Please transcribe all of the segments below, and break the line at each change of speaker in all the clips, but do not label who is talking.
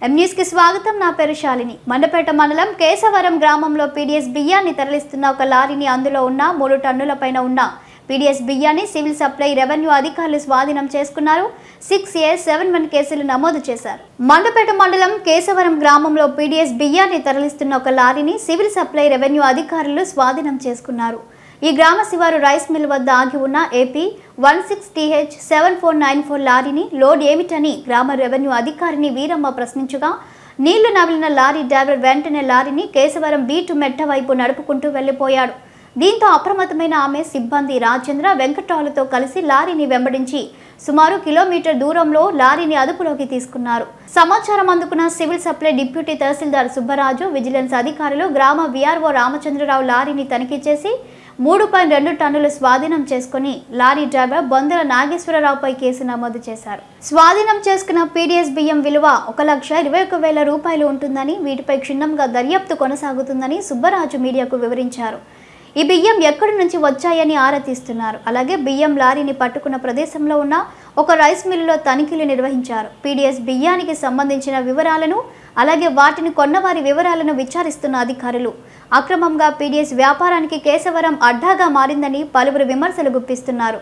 M News కి స్వాగతం నా పేరు శాలిని మండపేట మండలం కేశవరం గ్రామంలో పీడీఎస్ బియ్యాన్ని తరలిస్తున్న ఒక లారీని అందులో ఉన్న మూడు టన్నుల పైన ఉన్న పీడీఎస్ బియ్యాన్ని సివిల్ సప్లై రెవెన్యూ అధికారులు స్వాధీనం చేసుకున్నారు సిక్స్ ఏ సెవెన్ వన్ కేసులు నమోదు చేశారు మండపేట మండలం కేశవరం గ్రామంలో పీడీఎస్ బియ్యాన్ని తరలిస్తున్న ఒక లారీని సివిల్ సప్లై రెవెన్యూ అధికారులు స్వాధీనం చేసుకున్నారు ఈ గ్రామ శివారు రైస్ మిల్ వద్ద ఆగి ఉన్న AP one six TH seven four nine four లారీని లోడ్ ఏమిటని గ్రామ రెవెన్యూ అధికారిని వీరమ్మ ప్రశ్నించగా నీళ్లు నవిలిన లారీ డ్రైవర్ వెంటనే లారీని కేశవరం బీటు మెట్ట వైపు నడుపుకుంటూ వెళ్లిపోయాడు దీంతో అప్రమత్తమైన ఆమె సిబ్బంది రాజేంద్ర వెంకట్రావులతో కలిసి లారీని వెంబడించి సుమారు కిలోమీటర్ దూరంలో లారీని అదుపులోకి తీసుకున్నారు సమాచారం అందుకున్న సివిల్ సప్లై డిప్యూటీ తహసీల్దార్ సుబ్బరాజు విజిలెన్స్ అధికారులు గ్రామ విఆర్ఓ రామచంద్రరావు లారీని తనిఖీ చేసి మూడు పాయింట్ రెండు టన్నులు స్వాధీనం చేసుకుని లారీ డ్రైవర్ బొందల నాగేశ్వరరావుపై కేసు నమోదు చేశారు స్వాధీనం చేసుకున్న పీడీఎస్ బియ్యం విలువ ఒక లక్ష ఇరవై ఒక వేల రూపాయలు ఉంటుందని వీటిపై క్షుణ్ణంగా దర్యాప్తు కొనసాగుతుందని సుబ్బరాజు మీడియాకు వివరించారు ఈ బియ్యం ఎక్కడి నుంచి వచ్చాయని ఆరా తీస్తున్నారు అలాగే బియ్యం లారీని పట్టుకున్న ప్రదేశంలో ఉన్న ఒక రైస్ మిల్లులో తనిఖీలు నిర్వహించారు పీడీఎస్ బియ్యానికి సంబంధించిన వివరాలను అలాగే వాటిని కొన్నవారి వివరాలను విచారిస్తున్న అధికారులు అక్రమంగా పీడీఎస్ వ్యాపారానికి కేశవరం అడ్డాగా మారిందని పలువురు విమర్శలు గుప్పిస్తున్నారు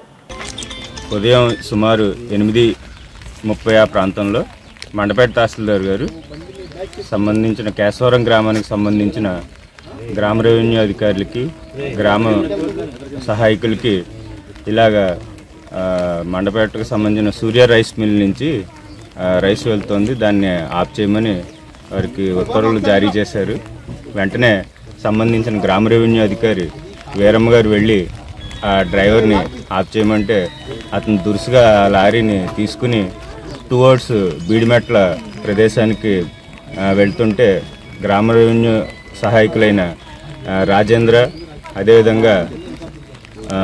ఉదయం సుమారు ఎనిమిది ముప్పై ఆ ప్రాంతంలో మండపేట తహసీల్దార్ గారు సంబంధించిన కేశవరం గ్రామానికి సంబంధించిన గ్రామ రెవెన్యూ అధికారులకి గ్రామ సహాయకులకి ఇలాగా ఆ, మండపేటకు సంబంధించిన సూర్య రైస్ మిల్ నుంచి ఆ, రైస్ వెళ్తోంది దాన్ని ఆఫ్ చేయమని వారికి ఉత్తర్వులు జారీ చేశారు వెంటనే సంబంధించిన గ్రామ రెవెన్యూ అధికారి వీరమ్మ గారు వెళ్ళి ఆ డ్రైవర్ని ఆఫ్ చేయమంటే అతను దురుసుగా ఆ లారీని తీసుకుని టువర్డ్స్ బీడిమెట్ల ప్రదేశానికి ఆ, వెళ్తుంటే గ్రామ రెవెన్యూ సహాయకులైన ఆ, రాజేంద్ర అదేవిధంగా ఆ,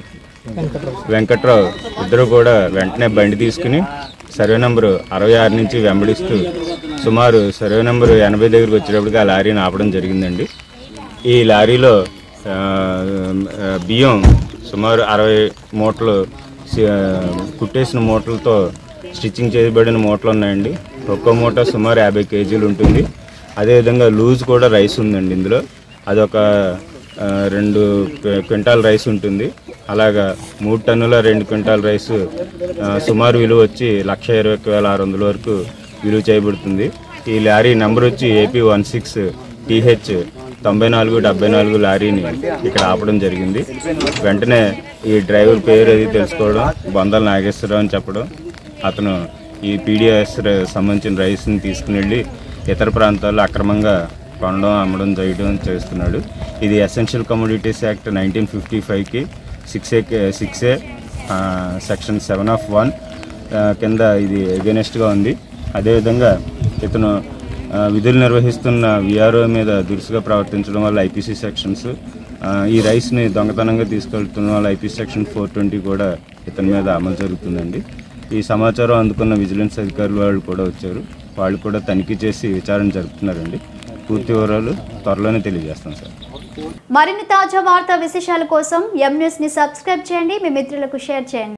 వెంకట్రావు ఇద్దరు కూడా వెంటనే బండి తీసుకుని సర్వే నెంబరు అరవై ఆరు నుంచి వెంబడిస్తూ సుమారు సర్వే నెంబరు ఎనభై దగ్గరికి వచ్చేటప్పటికి ఆ లారీని ఆపడం జరిగిందండి ఈ లారీలో ఆ, ఆ, బియ్యం సుమారు అరవై మూటలు సి- ఆ, కుట్టేసిన మూటలతో స్టిచ్చింగ్ చేయబడిన మూటలు ఉన్నాయండి ఒక్కో మూట సుమారు యాభై కేజీలు ఉంటుంది అదేవిధంగా లూజ్ కూడా రైస్ ఉందండి ఇందులో అదొక ఆ, రెండు క్వి- క్వింటాల్ రైస్ ఉంటుంది అలాగా మూడు టన్నుల రెండు క్వింటాల్ రైస్ ఆ, సుమారు విలువ వచ్చి లక్ష ఇరవై ఒక్క వేల ఆరు వందల వరకు విలువ చేయబడుతుంది ఈ లారీ నెంబర్ వచ్చి ఏపీ వన్ సిక్స్ టీహెచ్ తొంభై నాలుగు డెబ్బై నాలుగు లారీని ఇక్కడ ఆపడం జరిగింది వెంటనే ఈ డ్రైవర్ పేరు అది తెలుసుకోవడం బొందల నాగేశ్వరరావు అని చెప్పడం అతను ఈ పీడిఎస్ సంబంధించిన రైస్ని తీసుకుని వెళ్ళి ఇతర ప్రాంతాల్లో అక్రమంగా కొనడం అమ్మడం చేయడం చేస్తున్నాడు ఇది essential commodities act nineteen fifty ఫైవ్కి six A six A section seven of one కింద ఇది ఎగెనెస్ట్గా ఉంది అదేవిధంగా ఇతను ఆ, విధులు నిర్వహిస్తున్న విఆర్ఓ మీద దురుసుగా ప్రవర్తించడం వల్ల ఐపీసీ సెక్షన్స్ ఆ, ఈ రైస్ని దొంగతనంగా తీసుకెళ్తున్న వల్ల ఐపీ సెక్షన్ ఫోర్ ట్వంటీ కూడా ఇతని మీద అమలు జరుగుతుందండి ఈ సమాచారం అందుకున్న విజిలెన్స్ అధికారులు వాళ్ళు కూడా వచ్చారు వాళ్ళు కూడా తనిఖీ చేసి విచారణ జరుపుతున్నారండి పూర్తి వివరాలు త్వరలోనే తెలియజేస్తాం సార్
మరిన్ని తాజా వార్తా విశేషాల కోసం ఎం న్యూస్ ని సబ్స్క్రైబ్ చేయండి మీ మిత్రులకు షేర్ చేయండి